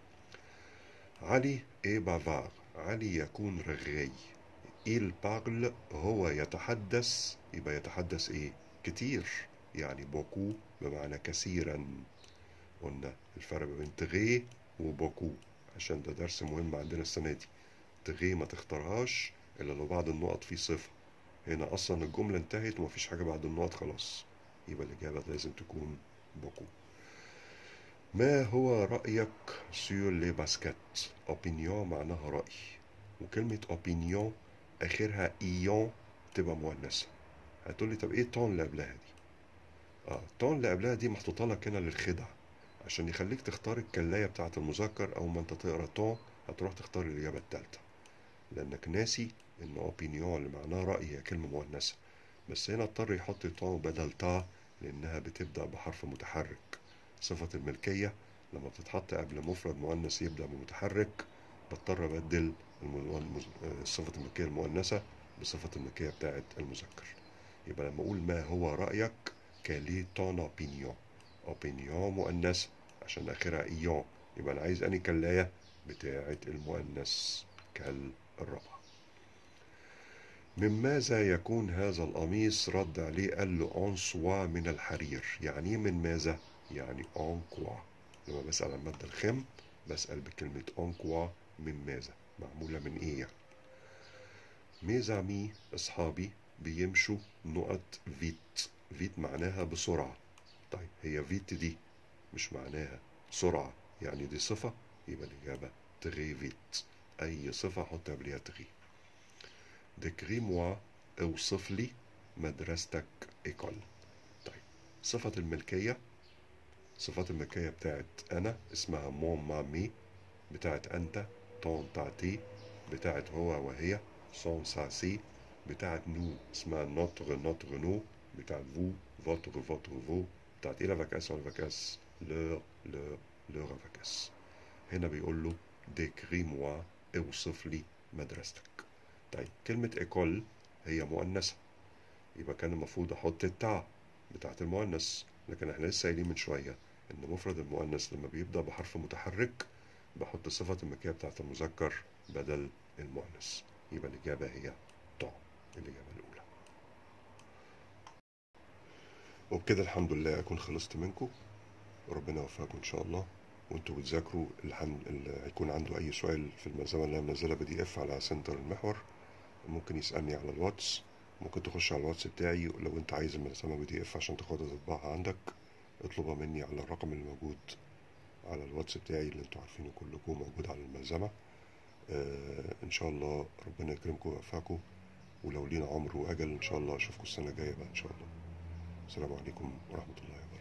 علي إيه بافار علي يكون رغاي il parle هو يتحدث يبقى يتحدث إيه كتير يعني بوكو بمعنى كثيرا قلنا الفرق بين تغي وبوكو عشان ده درس مهم عندنا السنة دي تغي ما تختارهاش إلا لو بعد النقط في صفة هنا أصلا الجملة انتهت ومفيش حاجة بعد النقط خلاص يبقى الإجابة لازم تكون بوكو ما هو رأيك سيور لي باسكت opinion معناها رأي وكلمة opinion آخرها إيون تبقى مؤنثة هتقولي طب إيه التون اللي قبلها دي اه التون اللي قبلها دي محطوطة لك هنا للخدع عشان يخليك تختار الكلاية بتاعة المذكر أول ما أنت تقرا تون هتروح تختار الإجابة التالتة لأنك ناسي إن opinion اللي معناها رأي هي كلمة مؤنثة بس هنا اضطر يحط تون بدل تا لأنها بتبدأ بحرف متحرك صفة الملكية لما بتتحط قبل مفرد مؤنث يبدأ بمتحرك بضطر أبدل صفة الملكية المؤنثة بصفة الملكية بتاعة المذكر يبقى لما أقول ما هو رأيك كالي تون أوبينيون أوبينيون مؤنثة عشان آخرها إيون يبقى أنا عايز أني كلاية بتاعة المؤنث كال الرابعة من ماذا يكون هذا القميص رد عليه قال له اون سوا من الحرير يعني من ماذا يعني اون كوا لما بسأل عن المادة الخام بسأل بكلمة اون كوا من ماذا معمولة من ايه يعني ميزامي اصحابي بيمشوا نقط فيت فيت معناها بسرعة طيب هي فيت دي مش معناها سرعة يعني دي صفة يبقى الإجابة تغي فيت أي صفة حط قبلها تغي ديكري موا اوصف لي مدرستك ايكول طيب صفة الملكية صفات الملكية بتاعت أنا اسمها مون مامي بتاعت أنت تون تاتي بتاعت هو وهي سون ساسي بتاعت نو اسمها نوتر نوتر نو بتاعت فو فوتر فوتر فو بتاعت إلى فاكاس ولا فاكاس لور لور لور فاكاس هنا بيقول له ديكري موا اوصف لي مدرستك طيب كلمة إيكول هي مؤنثة يبقى كان المفروض أحط التاء بتاعت المؤنث لكن احنا لسه قايلين من شوية إن مفرد المؤنث لما بيبدأ بحرف متحرك بحط صفة الملكية بتاعت المذكر بدل المؤنث يبقى الإجابة هي طا الإجابة الأولى وبكده الحمد لله أكون خلصت منكم وربنا يوفقكم إن شاء الله وانتوا بتذاكروا اللي هيكون عنده أي سؤال في الملزمة اللي أنا منزلها بي دي إف على سنتر المحور ممكن يسألني على الواتس ممكن تخش على الواتس بتاعي لو انت عايز الملزمة بي دي اف عشان تاخدها تطبعها عندك اطلبها مني على الرقم اللي موجود على الواتس بتاعي اللي انتوا عارفينه كلكم موجود على الملزمة آه ان شاء الله ربنا يكرمكم ويوفقكم ولو لينا عمر واجل ان شاء الله اشوفكم السنة الجاية بقى ان شاء الله السلام عليكم ورحمة الله وبركاته